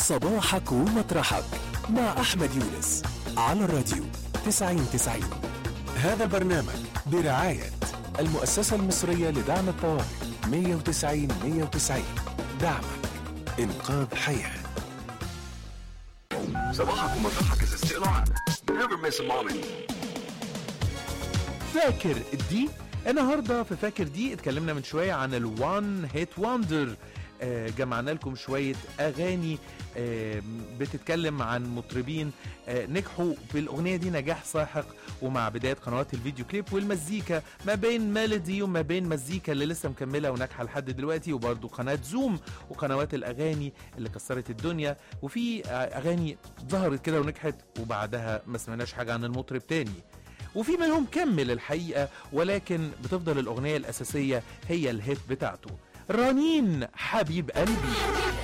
صباحك ومطرحك مع أحمد يونس على الراديو 90 90 هذا البرنامج برعاية المؤسسة المصرية لدعم الطوارئ 190 190 دعمك إنقاذ حياة صباحك ومطرحك is still on. Never miss a moment. فاكر دي النهارده في فاكر دي اتكلمنا من شويه عن الوان هيت واندر جمعنا لكم شويه اغاني آه، بتتكلم عن مطربين آه، نجحوا في الاغنيه دي نجاح ساحق ومع بدايه قنوات الفيديو كليب والمزيكا ما بين ميلودي وما بين مزيكا اللي لسه مكمله وناجحه لحد دلوقتي وبرده قناه زوم وقنوات الاغاني اللي كسرت الدنيا وفي آه، اغاني ظهرت كده ونجحت وبعدها ما سمعناش حاجه عن المطرب تاني وفي منهم كمل الحقيقة ولكن بتفضل الأغنية الأساسية هي الهيت بتاعته رنين حبيب قلبي